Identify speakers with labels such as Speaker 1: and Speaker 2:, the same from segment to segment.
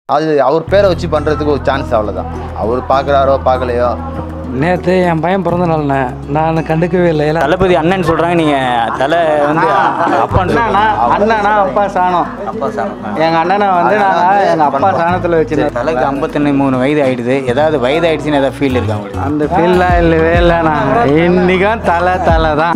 Speaker 1: அது அவர் பேரை வச்சு பண்ணுறதுக்கு ஒரு சான்ஸ் அவ்வளோதான் அவர் பார்க்குறாரோ பார்க்கலையோ
Speaker 2: நேற்று என் பையன் பிறந்த நாள்ண்ணே நான் கண்டுக்கவே இல்லை ஏன்னா
Speaker 3: தளபதி அண்ணன் சொல்கிறாங்க நீங்கள் தலை வந்து அப்பான்னு
Speaker 2: அண்ணனா அண்ணனா அப்பா சாணம்
Speaker 3: அப்பா சார்
Speaker 2: எங்கள் அண்ணனை வந்து நான் எங்கள் அப்பா சாணத்தில் வச்சுருந்தேன்
Speaker 3: தலைக்கு ஐம்பத்தொன்று மூணு வயது ஆயிடுது ஏதாவது வயது ஆயிடுச்சுன்னு ஏதாவது ஃபீல் இருக்கா உங்களுக்கு
Speaker 2: அந்த ஃபீல்லாம் இல்லவே இல்லைண்ணா இன்னைக்கும் தலை தலை தான்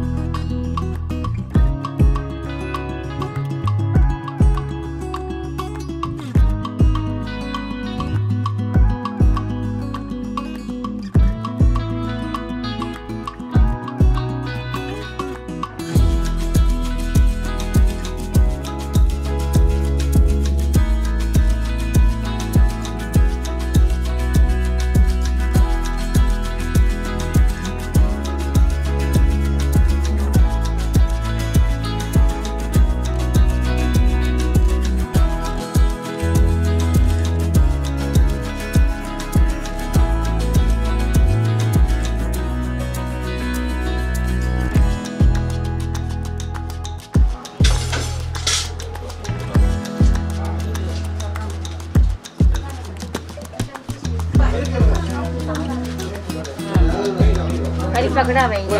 Speaker 4: கறி பக்கடா வைங்க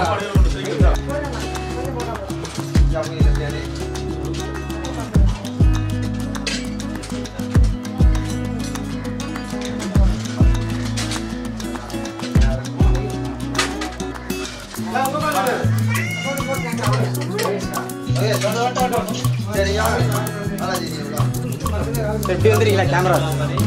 Speaker 3: எப்படி வந்துருக்கீங்களா கேமரா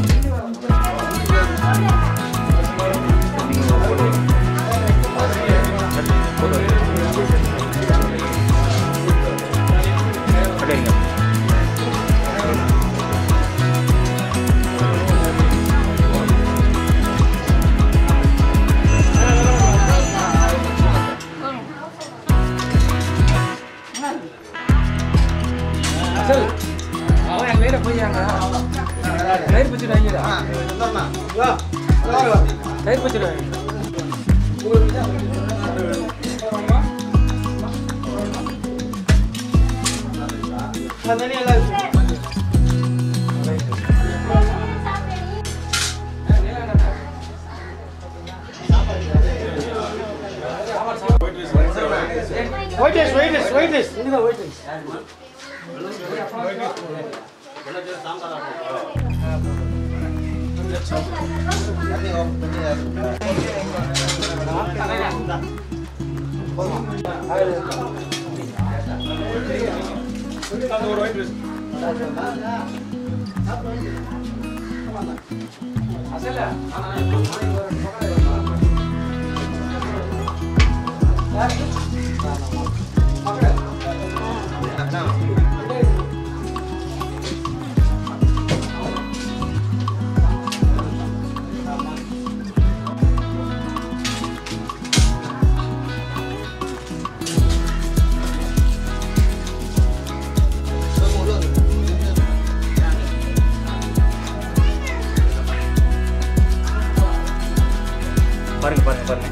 Speaker 3: பாருங்க பாருங்க பாருங்க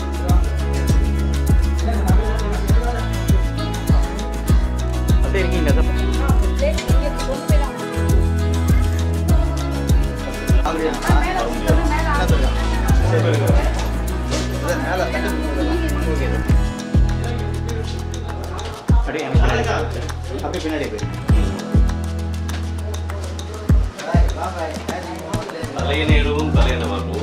Speaker 3: அப்படியே இருக்கீங்களா சார் அப்படியே எனக்கு பின்னாடி. அப்படியே பின்னாடி போய்
Speaker 5: தலையணையிடவும் தலையணவாகவும்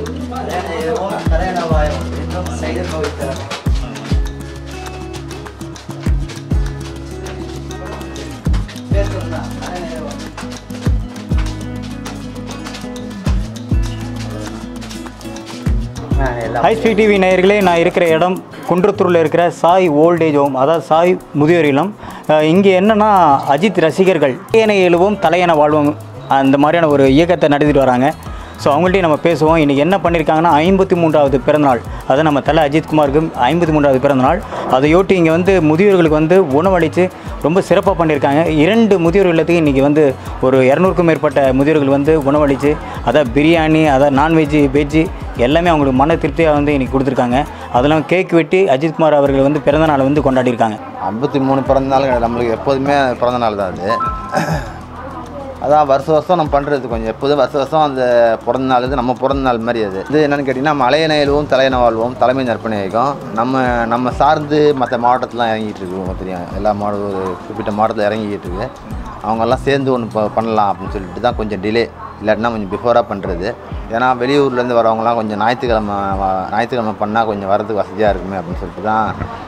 Speaker 3: ஹைஸ்பீட் டிவி நேயர்களே நான் இருக்கிற இடம் குன்றத்தூரில் இருக்கிற சாய் ஓல்டேஜ் ஹோம் அதாவது சாய் முதியோர் இல்லம் அஹ் இங்கே என்னென்னா அஜித் ரசிகர்கள் தலையணை எழுவோம் தலையணை வாழ்வோம் அந்த மாதிரியான ஒரு இயக்கத்தை நடத்திட்டு வராங்க ஸோ அவங்கள்ட்டையும் நம்ம பேசுவோம் இன்றைக்கி என்ன பண்ணியிருக்காங்கன்னா ஐம்பத்தி மூன்றாவது பிறந்தநாள் அது நம்ம தலை அஜித்குமாருக்கு ஐம்பத்தி மூன்றாவது பிறந்தநாள் அதையொட்டி இங்கே வந்து முதியோர்களுக்கு வந்து உணவளித்து ரொம்ப சிறப்பாக பண்ணியிருக்காங்க இரண்டு முதியோர் இல்லத்துக்கு இன்றைக்கி வந்து ஒரு இரநூறுக்கும் மேற்பட்ட முதியோர்கள் வந்து உணவளித்து அதாவது பிரியாணி அதாவது நான்வெஜ்ஜு வெஜ்ஜு எல்லாமே அவங்களுக்கு மன திருப்தியாக வந்து இன்றைக்கி கொடுத்துருக்காங்க அதெல்லாம் கேக் வெட்டி அஜித்குமார் அவர்கள் வந்து பிறந்த நாளை வந்து கொண்டாடியிருக்காங்க
Speaker 1: ஐம்பத்தி மூணு பிறந்த நாள் நம்மளுக்கு எப்போதுமே பிறந்த நாள் தான் அது அதான் வருஷம் வருஷம் நம்ம பண்ணுறது கொஞ்சம் எப்போதும் வருஷம் வருஷம் அந்த பிறந்த நாள் இது நம்ம பிறந்த நாள் மாதிரி அது இது என்னென்னு கேட்டிங்கன்னா நம்ம அலையன எழுவோம் தலையன வாழ்வோம் தலைமை நற்பணி வைக்கும் நம்ம நம்ம சார்ந்து மற்ற மாவட்டத்துலாம் இறங்கிட்டு இருக்கு உங்களுக்கு தெரியும் எல்லா மாவட்ட ஒரு குறிப்பிட்ட மாவட்டத்தில் இறங்கிக்கிட்டு இருக்கு அவங்கெல்லாம் சேர்ந்து ஒன்று ப- பண்ணலாம் அப்படின்னு சொல்லிட்டு தான் கொஞ்சம் டிலே இல்லாட்டினா கொஞ்சம் பிஃபோராக பண்ணுறது ஏன்னா வெளியூர்லேருந்து வரவங்கலாம் கொஞ்சம் ஞாயிற்றுக்கிழமை வ- ஞாயிற்றுக்கிழமை பண்ணால் கொஞ்சம் வரதுக்கு வசதியாக இருக்குமே அப்படின்னு சொல்லிட்டு தான்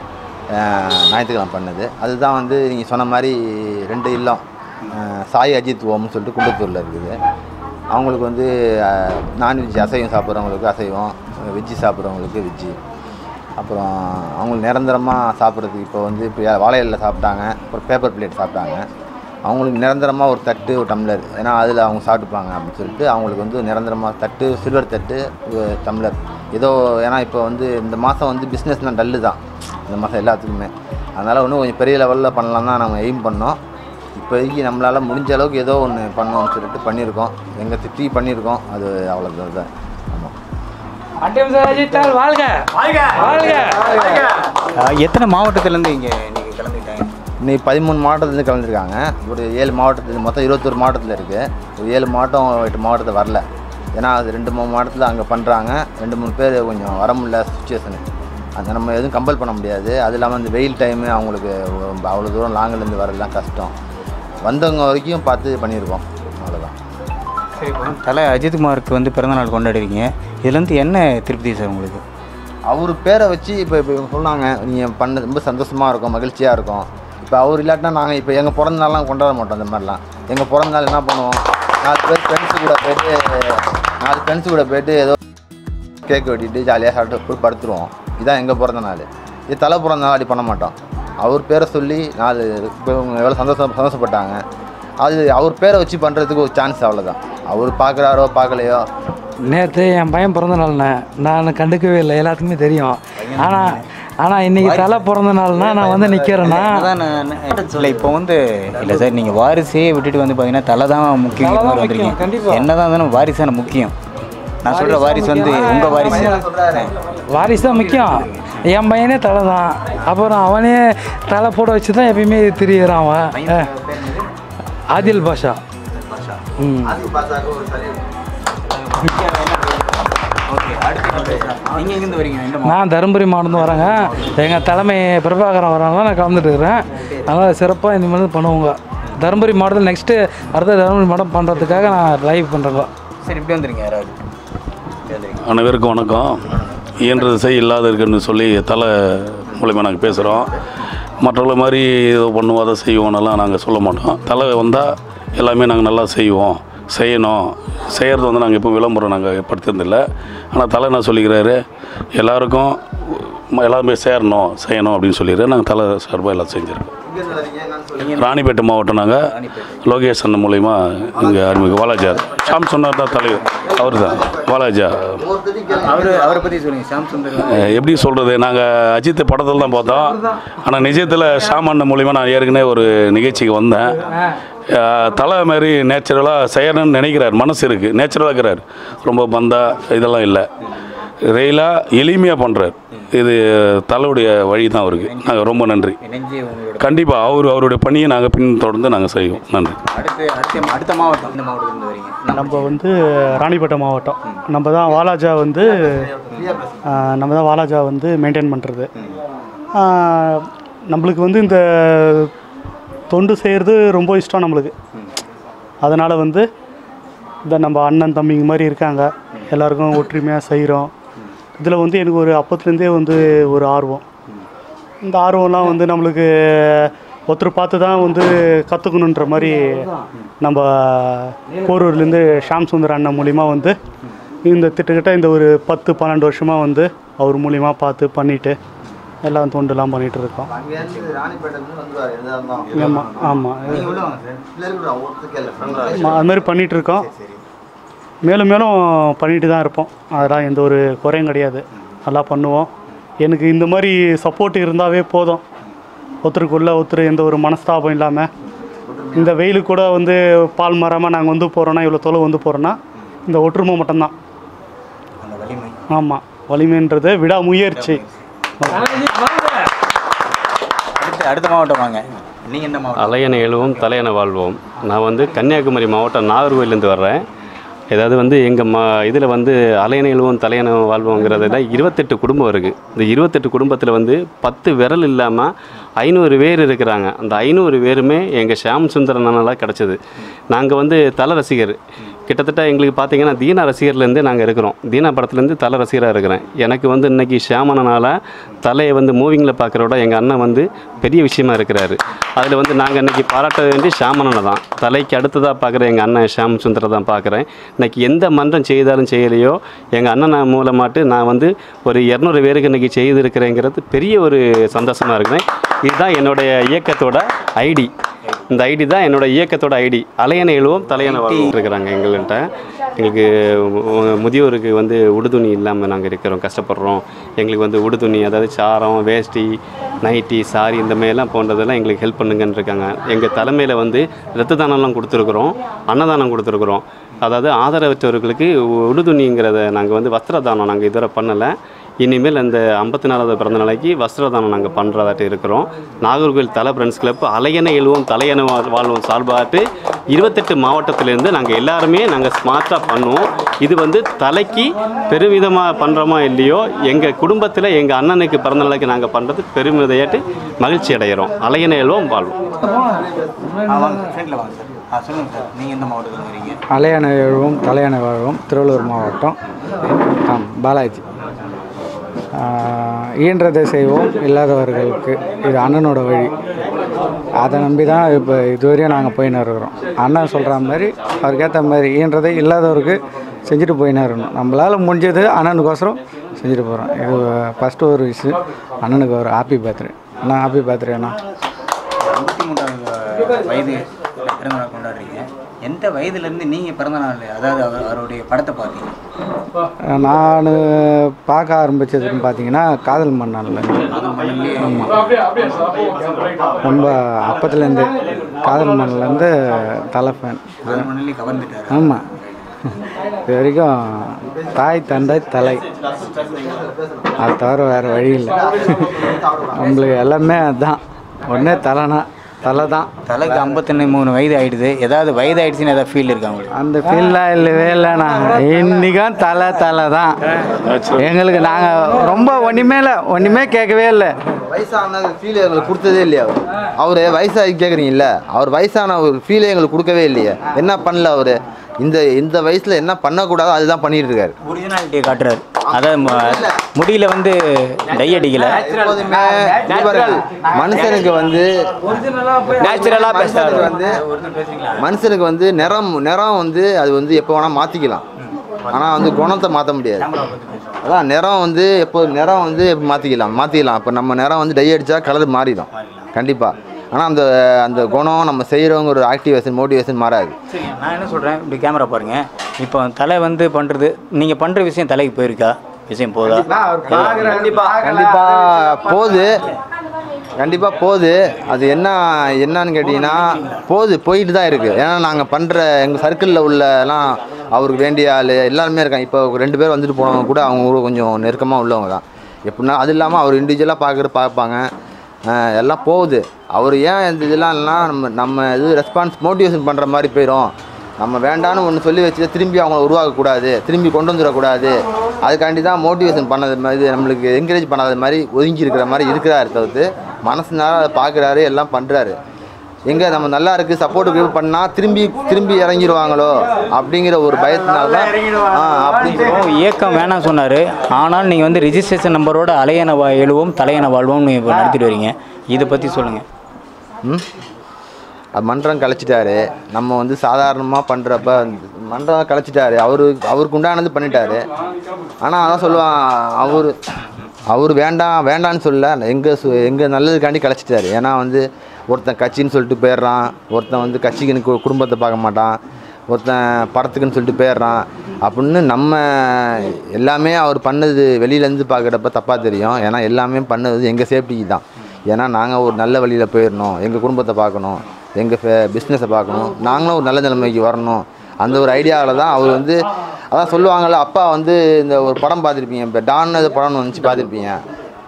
Speaker 1: அஹ், ஞாயிற்றுக்கிழமை பண்ணது அதுதான் வந்து நீங்கள் சொன்ன மாதிரி ரெண்டு இல்லம் அஹ், சாய் அஜித் ஓம்னு சொல்லிட்டு குண்டத்தூரில் இருக்குது அவங்களுக்கு வந்து நான்வெஜ் அசைவம் சாப்பிட்றவங்களுக்கு அசைவம் வெஜ்ஜி சாப்பிட்றவங்களுக்கு வெஜ்ஜி அப்புறம் அவங்களுக்கு நிரந்தரமாக சாப்பிட்றதுக்கு இப்போ வந்து இப்போ வாழை இலையில சாப்பிட்டாங்க அப்புறம் பேப்பர் பிளேட் சாப்பிட்டாங்க அவங்களுக்கு நிரந்தரமாக ஒரு தட்டு ஒரு டம்ளர் ஏன்னா அதில் அவங்க சாப்பிட்டுப்பாங்க அப்படின்னு சொல்லிட்டு அவங்களுக்கு வந்து நிரந்தரமாக தட்டு சில்வர் தட்டு ஒரு டம்ளர் ஏதோ ஏன்னா இப்போ வந்து இந்த மாதம் வந்து பிஸ்னஸ்னால் டல்லு தான் இந்த மாதம் எல்லாத்துக்குமே அதனால் இன்னும் கொஞ்சம் பெரிய லெவலில் பண்ணலாம் தான் நம்ம எய்ம் பண்ணோம் இப்போதைக்கு நம்மளால் முடிஞ்ச அளவுக்கு ஏதோ ஒன்று பண்ணோம்னு சொல்லிட்டு பண்ணியிருக்கோம் எங்கள் திட்டி பண்ணியிருக்கோம் அது அவ்வளோ தான் ஆமாம்
Speaker 2: அட்டம் சார் அஜித்தால் வாழ்க வாழ்க
Speaker 3: அஹ், எத்தனை மாவட்டத்திலேருந்து இங்கே நீங்கள் கிளம்பிட்டாங்க
Speaker 1: இன்னைக்கு பதிமூணு மாவட்டத்துலேருந்து கலந்துருக்காங்க ஒரு ஏழு மாவட்டத்தில் மொத்தம் இருபத்தொரு மாவட்டத்தில் இருக்குது ஒரு ஏழு மாவட்டம் எட்டு மாவட்டத்தில் வரல ஏன்னா அது ரெண்டு மூணு மாவட்டத்தில் அங்கே பண்ணுறாங்க ரெண்டு மூணு பேர் கொஞ்சம் வர முடியல சுச்சுவேஷனு அந்த நம்ம எதுவும் கம்பல் பண்ண முடியாது அது இல்லாமல் இந்த வெயில் டைமு அவங்களுக்கு அவ்வளோ தூரம் லாங்கிலேருந்து வரதுலாம் கஷ்டம் வந்தவங்க வரைக்கும் பார்த்து பண்ணியிருக்கோம் அவ்வளோதான்
Speaker 3: சரி இப்போ தலை அஜித்குமாருக்கு வந்து பிறந்தநாள் கொண்டாடுறீங்க இதுலேருந்து என்ன திருப்தி சார் உங்களுக்கு
Speaker 1: அவர் பேரை வச்சு இப்போ இப்போ இவங்க சொன்னாங்க நீங்கள் பண்ண ரொம்ப சந்தோஷமாக இருக்கும் மகிழ்ச்சியாக இருக்கும் இப்போ அவர் இல்லாட்டினா நாங்கள் இப்போ எங்கள் பிறந்த நாள்லாம் கொண்டாட மாட்டோம் அந்த மாதிரிலாம் எங்கள் பிறந்த நாள் என்ன பண்ணுவோம் நாலு பேர் ஃப்ரெண்ட்ஸு கூட போயிட்டு நாலு ஃப்ரெண்ட்ஸு கூட போயிட்டு ஏதோ கேக் வெட்டிட்டு ஜாலியாக சாப்பிட்டு போய் படுத்துருவோம் இதான் எங்கள் பிறந்த நாள் இது தலை பிறந்த நாள் அப்படி பண்ண மாட்டோம் அவர் பேரை சொல்லி நாலு இப்போ இவங்க எவ்வளோ சந்தோஷம் சந்தோஷப்பட்டாங்க அது அவர் பேரை வச்சு பண்ணுறதுக்கு ஒரு சான்ஸ் அவ்வளோதான் அவர் பார்க்குறாரோ பார்க்கலையோ
Speaker 2: நேற்று என் பையன் பிறந்த நாள்ண்ணே நான் கண்டுக்கவே இல்லை எல்லாத்துக்குமே தெரியும் ஆனால் ஆனால் இன்னைக்கு தலை பிறந்த நாள்னா நான் வந்து நிற்கிறேன்னா
Speaker 3: அதான் நான் இல்லை இப்போ வந்து இல்லை சார் நீங்கள் வாரிசே விட்டுட்டு வந்து பார்த்தீங்கன்னா தலை தான் முக்கியம்
Speaker 2: தலை தான்
Speaker 3: மாதிரி
Speaker 2: முக்கியம்,
Speaker 3: வந்திருக்கீங்க
Speaker 2: கண்டிப்பா.
Speaker 3: என்னதான் இருந்தாலும் வாரிசான முக்கியம் நான் சொல்கிற வாரிசு வந்து உங்கள் வாரிசு
Speaker 2: வாரிசு தான் முக்கியம் என் பையனே தலை தான் அப்புறம் அவனே தலை போட வச்சு தான் எப்பயுமே திரியிறான் அவன் அஹ். ஆதில் பாஷா ம்
Speaker 3: ஓகே அடுத்து நீங்கள் எங்கேருந்து வரீங்க இந்த
Speaker 2: நான் தருமபுரி மாவட்டம் வரேங்க எங்கள் தலைமை பிரபாகரன் வராங்க நான் கலந்துட்டு இருக்கிறேன் அதனால் சிறப்பாக இந்த மாதிரி பண்ணுவோங்க தருமபுரி மாவட்டத்தில் நெக்ஸ்ட்டு அடுத்த தருமபுரி மாவட்டம் பண்ணுறதுக்காக நான் லைவ் பண்ணுறேங்க
Speaker 3: சரி இப்படி வந்துருங்க யாராவது இப்படி வந்துருங்க
Speaker 5: அனைவருக்கும் வணக்கம் இயன்றது செய் இல்லாத இருக்குன்னு சொல்லி தலை மூலிமா நாங்கள் பேசுகிறோம் மற்றவங்கள மாதிரி இதை பண்ணுவோம் அதை செய்வோம்னெல்லாம் நாங்கள் சொல்ல மாட்டோம் தலை வந்தால் எல்லாமே நாங்கள் நல்லா செய்வோம் செய்யணும் செய்கிறது வந்து நாங்கள் இப்போ விளம்பரம் நாங்கள் ஏற்படுத்துறதில்ல ஆனால் தலை என்ன சொல்லிக்கிறாரு எல்லாருக்கும் ம- எல்லாருமே சேரணும் செய்யணும் அப்படின்னு சொல்லிடுறாரு நாங்கள் தலை சார்பாக எல்லாம் செஞ்சுருக்கோம் ராணிப்பேட்டை மாவட்டம் நாங்கள் லோகேஷ் அண்ணன் மூலயமா இங்கே அறிமுக வாலாஜா ஷாம் சொன்னார் தான் தலைவர் அவர் தான் வாலாஜா
Speaker 3: அவர் அவரை பற்றி சொல்லுங்கள் ஷாம் சுந்தர்
Speaker 5: அஹ் எப்படி சொல்கிறது நாங்கள் அஜித் படத்தில் தான் பார்த்தோம் ஆனால் நிஜத்தில் ஷாம் அண்ணன் மூலிமா நான் ஏற்கனவே ஒரு நிகழ்ச்சிக்கு வந்தேன் அஹ் தலை மாதிரி நேச்சுரலாக செய்யணும்னு நினைக்கிறார் மனசு இருக்குது நேச்சுரலாக இருக்கிறார் ரொம்ப பந்தா இதெல்லாம் இல்லை ரெயிலாக எளிமையாக பண்ணுறார் இது தலையுடைய வழி தான் அவருக்கு நாங்கள் ரொம்ப நன்றி
Speaker 3: நெஞ்சு உங்களோட
Speaker 5: கண்டிப்பாக அவர் அவருடைய பணியை நாங்கள் பின்தொடர்ந்து நாங்கள் செய்வோம் நன்றி
Speaker 3: அடுத்து அடுத்த அடுத்த மாவட்டம் இந்த மாவட்டத்துலேருந்து வரீங்க
Speaker 4: நம்ம வந்து ராணிப்பேட்டை மாவட்டம் நம்ம தான் வாலாஜா வந்து ஆஹ், நம்ம தான் வாலாஜா வந்து மெயின்டைன் பண்ணுறது நம்மளுக்கு வந்து இந்த தொண்டு செய்கிறது ரொம்ப இஷ்டம் நம்மளுக்கு அதனால் வந்து இந்த நம்ம அண்ணன் தம்பிங்க மாதிரி இருக்காங்க எல்லாருக்கும் ஒற்றுமையாக செய்கிறோம் இதில் வந்து எனக்கு ஒரு அப்பத்துலேருந்தே வந்து ஒரு ஆர்வம் இந்த ஆர்வம்லாம் வந்து நம்மளுக்கு ஒருத்தர் பார்த்து தான் வந்து கற்றுக்கணுன்ற மாதிரி நம்ம போரூர்லேருந்து ஷாம் சுந்தர் அண்ணன் மூலிமா வந்து இந்த திட்டக்கிட்ட இந்த ஒரு பத்து பன்னெண்டு வருஷமாக வந்து அவர் மூலிமா பார்த்து பண்ணிவிட்டு எல்லாம் தொண்டுலாம் பண்ணிகிட்டு இருக்கோம்
Speaker 1: அங்கேருந்து ராணிப்பேட்டையிலேருந்து வந்துடுவார் எதாக இருந்தாலும்
Speaker 4: ஆமாம் ஆமாம்
Speaker 1: இல்லை இருக்கிறோம் ஒருத்தருக்கு இல்லை ஃப்ரெண்டாக
Speaker 4: ஆமா, அது மாதிரி பண்ணிகிட்டு இருக்கோம் மேலும் மேலும் பண்ணிட்டு தான் இருப்போம் அதெல்லாம் எந்த ஒரு குறையும் கிடையாது நல்லா பண்ணுவோம் எனக்கு இந்த மாதிரி சப்போர்ட் இருந்தாவே போதும் ஒருத்தருக்குள்ள ஒருத்தர் எந்த ஒரு மனஸ்தாபம் இல்லாமல் இந்த வெயிலுக்கு கூட வந்து பால் மாறாமல் நாங்கள் வந்து போகிறோன்னா இவ்வளோ தொலைவு வந்து போகிறோன்னா இந்த ஒற்றுமை மட்டும்தான்
Speaker 3: அந்த வலிமை
Speaker 4: ஆமாம் வலிமைன்றது விடாமுயற்சி
Speaker 3: அடுத்த அடுத்த அடுத்த மாவட்டம் வாங்க நீங்கள் எந்த மாவட்டம்
Speaker 6: அலையணை எழுவோம் தலையணை வாழ்வோம் நான் வந்து கன்னியாகுமரி மாவட்டம் நாகர்கோயிலேருந்து வர்றேன் ஏதாவது வந்து எங்கள் மா இதில் வந்து அலையணை எழுவோம் தலையணை வாழ்வோங்கிறதுல இருபத்தெட்டு குடும்பம் இருக்குது இந்த இருபத்தெட்டு குடும்பத்தில் வந்து பத்து விரல் இல்லாமல் ஐநூறு பேர் இருக்கிறாங்க அந்த ஐநூறு பேருமே எங்கள் ஷியாம் சுந்தரனால கிடச்சிது நாங்கள் வந்து தல ரசிகர் கிட்டத்தட்ட எங்களுக்கு பார்த்தீங்கன்னா தீனா ரசிகர்லேருந்தே நாங்கள் இருக்கிறோம் தீனா படத்துலேருந்து தலை ரசிகராக இருக்கிறேன் எனக்கு வந்து இன்னைக்கு ஷியாமனனால தலையை வந்து மூவிங்கில் பார்க்குறோட எங்கள் அண்ணன் வந்து பெரிய விஷயமா இருக்கிறாரு அதில் வந்து நாங்கள் இன்னைக்கு பாராட்ட வேண்டிய ஷியாமனனை தான் தலைக்கு அடுத்ததாக பார்க்குற எங்கள் அண்ணன் ஷியாம் சுந்தரை தான் பார்க்குறேன் இன்னைக்கு எந்த மன்றம் செய்தாலும் செய்யலையோ எங்கள் அண்ணன் மூலமாட்டு நான் வந்து ஒரு இரநூறு பேருக்கு இன்னைக்கு செய்திருக்கிறேங்கிறது பெரிய ஒரு சந்தோஷமாக இருக்கிறேன் இதுதான் என்னுடைய இயக்கத்தோட ஐடி இந்த ஐடி தான் என்னோட இயக்கத்தோட ஐடி அலையணை எழுவோம் தலையணை வாழ்வோம் இருக்கிறாங்க எங்கள்கிட்ட எங்களுக்கு மு- முதியோருக்கு வந்து உடுதுணி இல்லாமல் நாங்கள் இருக்கிறோம் கஷ்டப்படுறோம் எங்களுக்கு வந்து உடுதுணி அதாவது சாரம் வேஷ்டி நைட்டி சாரி இந்த மாதிரிலாம் போன்றதெல்லாம் எங்களுக்கு ஹெல்ப் பண்ணுங்கன்னு இருக்காங்க எங்கள் தலைமையில் வந்து ரத்த தானம்லாம் கொடுத்துருக்குறோம் அன்னதானம் கொடுத்துருக்குறோம் அதாவது ஆதரவற்றவர்களுக்கு உடுதுணிங்கிறத நாங்கள் வந்து வஸ்திர தானம் நாங்கள் இதுவரை பண்ணலை இனிமேல் அந்த ஐம்பத்தி நாலாவது பிறந்த நாளைக்கு வஸ்திரதானம் நாங்கள் பண்ணுறதாட்டு இருக்கிறோம் நாகர்கோவில் தலை ஃப்ரெண்ட்ஸ் கிளப் அலையணை எழுவோம் தலையணை வாழ்- வாழ்வோம் சார்பாட்டு இருபத்தெட்டு மாவட்டத்திலேருந்து நாங்கள் எல்லாருமே நாங்கள் ஸ்மார்ட்டாக பண்ணுவோம் இது வந்து தலைக்கு பெருமிதமாக பண்ணுறோமா இல்லையோ எங்கள் குடும்பத்தில் எங்கள் அண்ணனுக்கு பிறந்த நாளைக்கு நாங்கள் பண்ணுறது பெருமிதையாட்டு மகிழ்ச்சி அடைகிறோம் அலையணை எழுவோம் வாழ்வோம்
Speaker 3: வாங்க ஃப்ரெண்டில் வாங்க சார் ஆ சொல்லுங்கள் சார் நீங்கள் எந்த மாவட்டத்தில் வரீங்க
Speaker 2: அலையணை எழுவோம் தலையணை வாழ்வோம் திருவள்ளூர் மாவட்டம் ஆம் பாலாஜி ஆஹ், ஈன்றதை செய்வோம் இல்லாதவர்களுக்கு இது அண்ணனோட வழி அதை நம்பி தான் இப்போ இதுவரையும் நாங்கள் போயின்னு இருக்கிறோம் அண்ணன் சொல்கிற மாதிரி அவருக்கேற்ற மாதிரி ஈன்றதை இல்லாதவருக்கு செஞ்சுட்டு போயின்னு இருக்கணும் நம்மளால் முடிஞ்சது அண்ணனுக்கோசரம் செஞ்சுட்டு போகிறோம் இது ஃபஸ்ட்டு ஒரு விஷயம் அண்ணனுக்கு ஒரு ஹாப்பி பர்த்டே அண்ணா ஹாப்பி பர்த்டே அண்ணா
Speaker 3: ஐம்பத்தி மூன்றாவது வயது பிறந்தநாள் கொண்டாடுறீங்க எந்த வயதுலேருந்து நீங்கள் பிறந்தநாள் அதாவது அவர் அவருடைய படத்தை பார்த்தீங்க
Speaker 2: நான் பார்க்க ஆரம்பித்ததுன்னு பார்த்தீங்கன்னா காதல் மன்னனில் ஆமாம் ரொம்ப அப்பத்துலேருந்து காதல் மன்னன்லேருந்து தலை ஃபேன்
Speaker 3: அது மண்ணிலே கவர்ந்துட்டார்
Speaker 2: ஆமாம் இது வரைக்கும் தாய் தந்தை தலை அது தவிர வேறு வழி இல்லை நம்மளுக்கு எல்லாமே அதுதான் ஒன்றே தலைனா தலை தான்
Speaker 3: தலைக்கு ஐம்பத்தொன்று மூணு வயது ஆயிடுது ஏதாவது வயது ஆயிடுச்சுன்னு ஏதாவது ஃபீல் இருக்கா உங்களுக்கு
Speaker 2: அந்த ஃபீல்லாம் இல்லவே இல்லைண்ணா இன்றைக்கும் தலை தலை தான் எங்களுக்கு நாங்கள் ரொம்ப ஒன்றுமே இல்லை ஒன்றுமே கேட்கவே இல்லை
Speaker 1: வயசான ஃபீல் எங்களுக்கு கொடுத்ததே இல்லையா அவர் அவர் வயசாகி கேட்குறீங்கல்ல அவர் வயசான ஒரு ஃபீலை எங்களுக்கு கொடுக்கவே இல்லையே என்ன பண்ணல அவர் இந்த இந்த வயசில் என்ன பண்ணக்கூடாதோ அதுதான் பண்ணிட்டு இருக்காரு
Speaker 3: ஒரிஜினாலிட்டியை காட்டுறாரு அதாவது ம- முடியில வந்து டை அடிக்கல
Speaker 1: எப்போதுமே இது பாருங்க, மனுஷனுக்கு வந்து
Speaker 3: நேச்சுரலாக பேசுறாரு
Speaker 1: மனுஷனுக்கு வந்து மனுஷனுக்கு வந்து நிறம் நிறம் வந்து அது வந்து எப்போ வேணால் மாற்றிக்கலாம் ஆனால் வந்து குணத்தை மாற்ற முடியாது அதான் நிறம் வந்து எப்போ நிறம் வந்து எப்போ மாற்றிக்கலாம் மாற்றிக்கலாம் இப்போ நம்ம நிறம் வந்து டை அடித்தா கலர் மாறிடும் கண்டிப்பாக ஆனால் அந்த அந்த குணம் நம்ம செய்கிறவங்க ஒரு ஆக்டிவேஷன் மோட்டிவேஷன் மாறாது
Speaker 3: சரி நான் என்ன சொல்கிறேன் இப்படி கேமரா பாருங்க இப்போ தலை வந்து பண்ணுறது நீங்கள் பண்ணுற விஷயம் தலைக்கு போயிருக்கா விஷயம் போதா
Speaker 1: கண்டிப்பாக போகுது கண்டிப்பாக போகுது அது என்ன என்னன்னு கேட்டிங்கன்னா போகுது போயிட்டு தான் இருக்குது ஏன்னா நாங்கள் பண்ணுற எங்கள் சர்க்கிளில் உள்ளலாம் அவருக்கு வேண்டிய ஆள் எல்லாருமே இருக்காங்க இப்போ ரெண்டு பேர் வந்துட்டு போனவங்க கூட அவங்க கூட கொஞ்சம் நெருக்கமாக உள்ளவங்க தான் எப்படின்னா அது இல்லாமல் அவர் இண்டிவிஜுவலாக பார்க்குற பார்ப்பாங்க அஹ் எல்லாம் போகுது அவர் ஏன் இந்த இதெல்லாம் இல்லைன்னா நம்ம நம்ம இது ரெஸ்பான்ஸ் மோட்டிவேஷன் பண்ணுற மாதிரி போயிடும் நம்ம வேண்டான்னு ஒன்று சொல்லி வச்சு திரும்பி அவங்கள உருவாக்கக்கூடாது திரும்பி கொண்டு வந்துடக்கூடாது அதுக்காண்டி தான் மோட்டிவேஷன் பண்ணது மாதிரி நம்மளுக்கு என்கரேஜ் பண்ணாத மாதிரி ஒதுங்கி இருக்கிற மாதிரி இருக்கிறாரு தவிர்த்து மனசுனால அதை பார்க்குறாரு எல்லாம் பண்ணுறாரு எங்கே நம்ம நல்லா இருக்குது சப்போர்ட்டு பண்ணால் திரும்பி திரும்பி இறங்கிடுவாங்களோ அப்படிங்கிற ஒரு பயத்தினால தான் ஆ அப்படின்னு சொல்லி
Speaker 3: இப்போ இயக்கம் வேணாம் சொன்னார் ஆனால் நீங்கள் வந்து ரிஜிஸ்ட்ரேஷன் நம்பரோட அலையன வா எழுவோம் தலையன வாழ்வோம்னு இப்போ நடத்திட்டு வரீங்க இதை பற்றி சொல்லுங்கள்
Speaker 1: ம் அது மன்றம் கலைச்சிட்டாரு நம்ம வந்து சாதாரணமாக பண்ணுறப்ப மன்றம் கலைச்சிட்டாரு அவரு அவருக்கு உண்டானது பண்ணிட்டாரு ஆனால் அதான் சொல்லுவான் அவர் அவர் வேண்டாம் வேண்டான்னு சொல்ல எங்கள் சு எங்கள் நல்லதுக்காண்டி கலைச்சிட்டாரு ஏன்னா வந்து ஒருத்தன் கட்சின்னு சொல்லிட்டு போயிடுறான் ஒருத்தன் வந்து கட்சிக்குன்னு கு- குடும்பத்தை பார்க்க மாட்டான் ஒருத்தன் படத்துக்குன்னு சொல்லிட்டு போயிடுறான் அப்படின்னு நம்ம எல்லாமே அவர் பண்ணது வெளியிலேருந்து பார்க்குறப்ப தப்பாக தெரியும் ஏன்னா எல்லாமே பண்ணது எங்கள் சேஃப்டிக்கு தான் ஏன்னா நாங்கள் ஒரு நல்ல வழியில் போயிடணும் எங்கள் குடும்பத்தை பார்க்கணும் எங்கள் பிஸ்னஸை பார்க்கணும் நாங்களும் ஒரு நல்ல நிலைமைக்கு வரணும் அந்த ஒரு ஐடியாவில் தான் அவர் வந்து அதான் சொல்லுவாங்கள்ல அப்பா வந்து இந்த ஒரு படம் பார்த்துருப்பீங்க இப்போ டான் அது படம்னு வந்துச்சு பார்த்துருப்பீங்க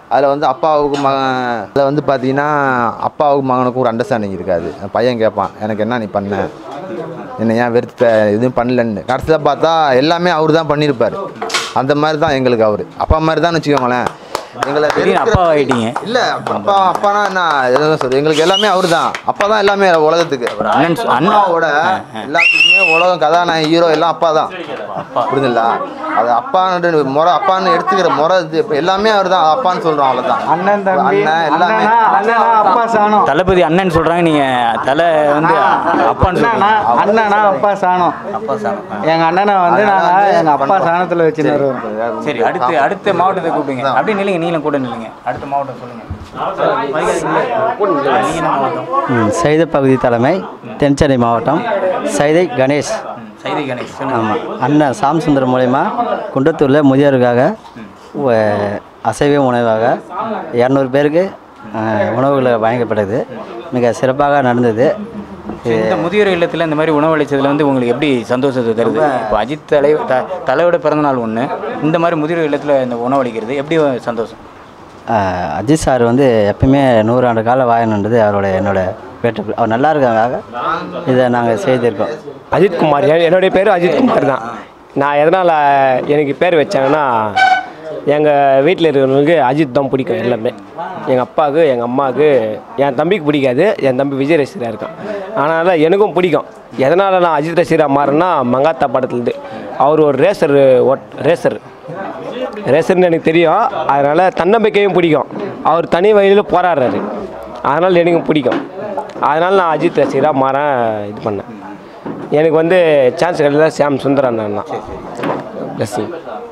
Speaker 1: அதில் வந்து அப்பாவுக்கு மகன் அதில் வந்து பார்த்தீங்கன்னா அப்பாவுக்கும் மகனுக்கும் ஒரு அண்டர்ஸ்டாண்டிங் இருக்காது பையன் கேட்பான் எனக்கு என்ன நீ பண்ண என்ன ஏன் வெறுத்த எதுவும் பண்ணலன்னு கடைசியில் பார்த்தா எல்லாமே அவர் தான் பண்ணியிருப்பார் அந்த மாதிரி தான் எங்களுக்கு அவர் அப்பா மாதிரி தான் வச்சுக்கோங்களேன் எங்களை
Speaker 3: திடீர்னு அப்பா ஆயிட்டீங்க
Speaker 1: இல்லை அப்பா அப்பானா என்ன எதுவும் சொல்லு எங்களுக்கு எல்லாமே அவர் தான் அப்பா தான் எல்லாமே உலகத்துக்கு
Speaker 3: அண்ணன் சொ- அண்ணன்
Speaker 1: அண்ணாவோட எல்லாத்துக்குமே உலகம் கதாநாயகன் ஹீரோ எல்லாம் அப்பா தான் புரியுதுங்களா அது அப்பான்னு முறை அப்பான்னு எடுத்துக்கிற முறை இது இப்ப எல்லாமே அவர் தான் அப்பான்னு சொல்கிறோம் அவ்வளோதான்
Speaker 2: அண்ணன் தம்பி
Speaker 1: அண்ணன் எல்லாமே
Speaker 2: அண்ணனா அண்ணனா அப்பா சாணம்
Speaker 3: தளபதி அண்ணன் சொல்றாங்க நீங்க தலை வந்து அப்பான்னு
Speaker 2: அண்ணனா
Speaker 3: சொல்றீங்க
Speaker 2: அண்ணனா அப்பா சாணம்
Speaker 3: அப்பா சாணம்
Speaker 2: எங்க அண்ணனை வந்து நாங்க எங்க அப்பா சாணத்துல வச்சுன்னு வருவோம்
Speaker 3: சரி அடுத்து அடுத்த மாவட்டத்தை கூப்பிடுங்க அப்படியே நில்லுங்க நீங்களும் கூட நில்லுங்க அடுத்த மாவட்டம் சொல்லுங்க நீங்க என்ன மாவட்டம்
Speaker 7: ம், சைதை பகுதி தலைமை தென்சென்னை மாவட்டம் சைதை கணேஷ்
Speaker 3: ம், சைதை கணேஷ் சொல்லுங்க.
Speaker 7: ஆமாம் அண்ணன் சாம் சுந்தர் மூலயமா குன்றத்தூரில் முதியோருக்காக உ- அசைவ உணவாக இரநூறு பேருக்கு அஹ், உணவுகளை வழங்கப்பட்டது மிக சிறப்பாக நடந்தது
Speaker 3: சரி, இந்த முதியோர் இல்லத்தில் இந்த மாதிரி உணவளிச்சதுல வந்து உங்களுக்கு எப்படி சந்தோஷத்தை தருது இப்போ அஜித் தலை த தலையோட பிறந்தநாள் ஒன்று இந்த மாதிரி முதியோர் இல்லத்தில் இந்த உணவளிக்கிறது எப்படி சந்தோஷம்
Speaker 7: அஹ், அஜித் சார் வந்து எப்பயுமே நூறாண்டு கால வாயணுன்றது அவரோட என்னோட வேட்டு அவர் நல்லா இருக்காங்க இதை நாங்கள் செய்திருக்கோம்
Speaker 8: அஜித்குமார் என் என்னுடைய பேர் அஜித்குமார் தான் நான் எதனால் எனக்கு பேர் வச்சாங்கன்னா எங்கள் வீட்டில் இருக்கிறவங்களுக்கு அஜித் தான் பிடிக்கும் எல்லாமே எங்கள் அப்பாவுக்கு எங்கள் அம்மாவுக்கு என் தம்பிக்கு பிடிக்காது என் தம்பி விஜய் ரசிகராக இருக்கான் அதனால் எனக்கும் பிடிக்கும் எதனால் நான் அஜித் ரசிகராக மாறினா மங்காத்தா படத்துலேருந்து அவர் ஒரு ரேசர் ஓட் ரேசர் ரேசர்னு எனக்கு தெரியும் அதனால் தன்னம்பிக்கையும் பிடிக்கும் அவர் தனி வழியில் போராடுறாரு அதனால் எனக்கும் பிடிக்கும் அதனால் நான் அஜித் ரசிகராக மாற இது பண்ணேன் எனக்கு வந்து சான்ஸ் கிடைக்கல சாம் சுந்தர் அண்ணன் தான் பிளஸ்ஸிங்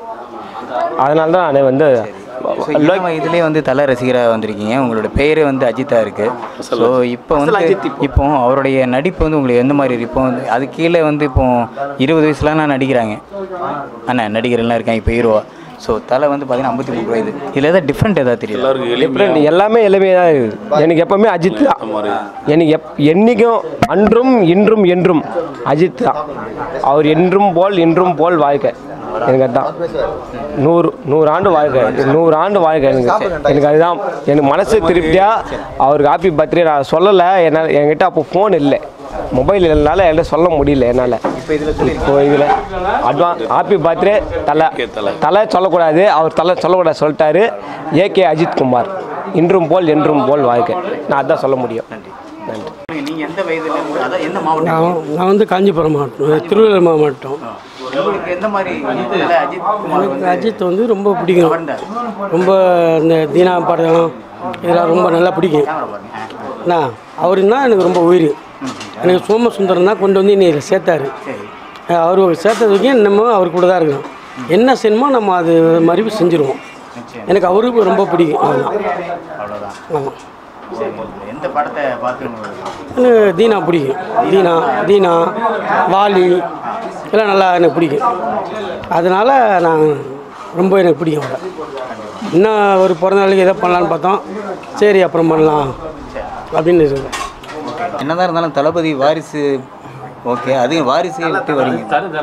Speaker 8: அதனால தான் நான் வந்து
Speaker 3: ஸோ இளம் வயதுலேயே வந்து தலை ரசிகராக வந்திருக்கீங்க உங்களோட பேரே வந்து அஜித்தா இருக்கு ஸோ இப்போ வந்து இப்போ அவருடைய நடிப்பு வந்து உங்களுக்கு எந்த மாதிரி இருக்கு? இப்போ வந்து அது கீழே வந்து இப்போ இருபது வயசுலாம் நான் நடிக்கிறாங்க அண்ணா நடிகர்கள்லாம் இருக்காங்க இப்போ ஹீரோவா ஸோ தலை வந்து பார்த்தீங்கன்னா ஐம்பத்தி மூணு வயது இதில் ஏதாவது டிஃப்ரெண்ட் ஏதாவது தெரியும்
Speaker 5: எல்லாருக்கும்
Speaker 8: டிஃப்ரெண்ட்
Speaker 5: எளிமையாக
Speaker 8: எல்லாமே எளிமையாக தான் இருக்குது எனக்கு எப்போவுமே அஜித் தான் எனக்கு எப் என்னைக்கும் அன்றும் இன்றும் என்றும் அஜித் தான் அவர் என்றும் போல் இன்றும் போல் வாழ்க்கை எனக்கு அதுதான் நூறு நூறு ஆண்டு வாழ்க்கை நூறு ஆண்டு வாழ்க்கை எனக்கு எனக்கு அதுதான் எனக்கு மனசு திருப்தியாக அவருக்கு ஹாப்பி பர்த்டே நான் சொல்லலை என்னால் என்கிட்ட அப்போ ஃபோன் இல்லை மொபைல் இல்லைனால என்கிட்ட சொல்ல முடியல என்னால் இப்போ இதில் அட்வான்ஸ் ஹாப்பி பர்த்டே தலை தலை சொல்லக்கூடாது அவர் தலை சொல்லக்கூடாது சொல்லிட்டாரு ஏகே அஜித் குமார் இன்றும் போல் என்றும் போல் வாழ்க்கை நான் அதான் சொல்ல முடியும் நன்றி
Speaker 3: நீங்கள் எந்த வயதுல அதான் எந்த மாவட்டம்
Speaker 9: நான் நான் வந்து காஞ்சிபுரம் மாவட்டம் திருவள்ளூர் மாவட்டம்
Speaker 3: உங்களுக்கு எந்த மாதிரி தலை அஜித் குமார்
Speaker 9: எனக்கு அஜித் வந்து ரொம்ப பிடிக்கும்
Speaker 3: கவர்ந்தார்
Speaker 9: ரொம்ப இந்த தீனா படம் இதெல்லாம் ரொம்ப நல்லா பிடிக்கும் அண்ணா அவருன்னா எனக்கு ரொம்ப உயிர் எனக்கு சோமசுந்தரம் தான் கொண்டு வந்து என்னை சேர்த்தாரு அவர் சேர்த்தது வரைக்கும் நம்ம அவர் கூட தான் இருக்கணும் என்ன செய்யணுமோ நம்ம அது மாதிரி செஞ்சுருவோம் எனக்கு அவருக்கு ரொம்ப பிடிக்கும் அவ்வளோதான் ஆமாம்
Speaker 3: எந்த படத்தை பார்த்து உங்களுக்கு
Speaker 9: எனக்கு தீனா பிடிக்கும் தீனா தீனா வாலி எல்லாம் நல்லா எனக்கு பிடிக்கும் அதனால் நான் ரொம்ப எனக்கு பிடிக்கும் அவரை இன்னும் ஒரு பிறந்த நாளைக்கு எதோ பண்ணலான்னு பார்த்தோம் சரி அப்புறம் பண்ணலாம் அப்படின்னு இருக்கேன்
Speaker 3: என்னதான் இருந்தாலும் தளபதி வாரிசு ஓகே அதையும் வாரிசை விட்டு வரீங்க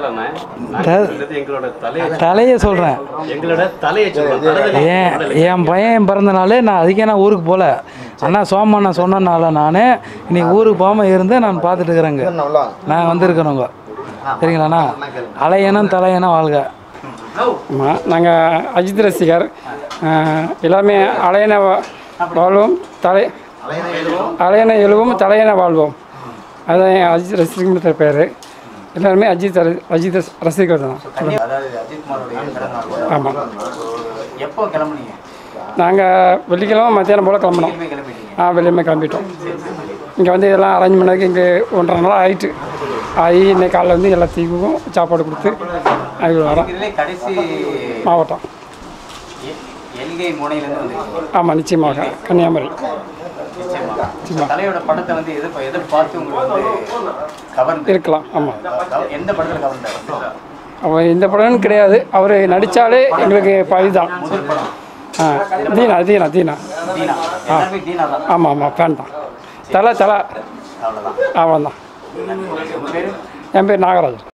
Speaker 6: எங்களோட தலையை
Speaker 2: தலையை சொல்கிறேன்
Speaker 6: எங்களோட தலையை
Speaker 2: ஏன் என் பையன் பிறந்த நாள் நான் அதுக்கே நான் ஊருக்கு போகல அண்ணா சோமண்ணா சொன்னனால நான் இன்னைக்கு ஊருக்கு போகாமல் இருந்து நான் பார்த்துட்டு இருக்கிறேங்க நான் வந்திருக்கிறோங்க சரிங்களாண்ணா அலையனும் தலையனும் வாழ்க
Speaker 10: ஆமாம் நாங்கள் அஜித் ரசிகர் அஹ், எல்லாமே அலையன வா- வாழ்வோம் தலை அலையன எழுவோம் தலையன வாழ்வோம் அதுதான் என் அஜித் ரசிகர் பேர் எல்லாருமே அஜித் ர- அஜித் ரசி- ரசிகர் தான்
Speaker 3: அதாவது அஜித் குமாரோடைய பிறந்தநாள்
Speaker 10: ஆமாம்
Speaker 3: எப்போ கிளம்புனீங்க
Speaker 10: நாங்கள் வெள்ளிக்கிழமை மத்தியானம் போல் கிளம்பினோம்
Speaker 3: எப்போ கிளம்பிட்டீங்க
Speaker 10: ஆ வெள்ளிக்கிழமை கிளம்பிட்டோம் இங்கே வந்து இதெல்லாம் அரேஞ்ச் பண்ணதுக்கு இங்கே ஒன்றரை நாள் ஆயிட்டு ஆகி இன்னைக்கு காலைல வந்து எல்லாத்தையும் சாப்பாடு கொடுத்து அது வரோம்
Speaker 3: இதுல கடைசி
Speaker 10: மாவட்டம்
Speaker 3: எ- எல்கை முனையிலேருந்து வந்து
Speaker 10: ஆமாம் நிச்சயமாக கன்னியாகுமரி
Speaker 3: நிச்சயமா தலையோட படத்தை வந்து எது எதை பார்த்து உங்களுக்கு வந்து கவர்ந்து
Speaker 10: இருக்கலாம் ஆமாம்
Speaker 3: கவ- எந்த படத்தில் கவர்ந்தார்
Speaker 10: அவன் இந்த படம்னு கிடையாது அவர் நடித்தாலே எங்களுக்கு இப்போ இதுதான்
Speaker 3: முதல் படம்
Speaker 10: ஆ தீனா தீனா தீனா
Speaker 3: தீனா எல்லாமே தீனா தான்
Speaker 10: ஆமாம் ஆமாம் ஃபேன் தான் தலை தலை
Speaker 3: அவ்வளோதான்
Speaker 10: அவன் தான்
Speaker 3: உங்கள் பேர்
Speaker 10: என் பேர் நாகராஜன்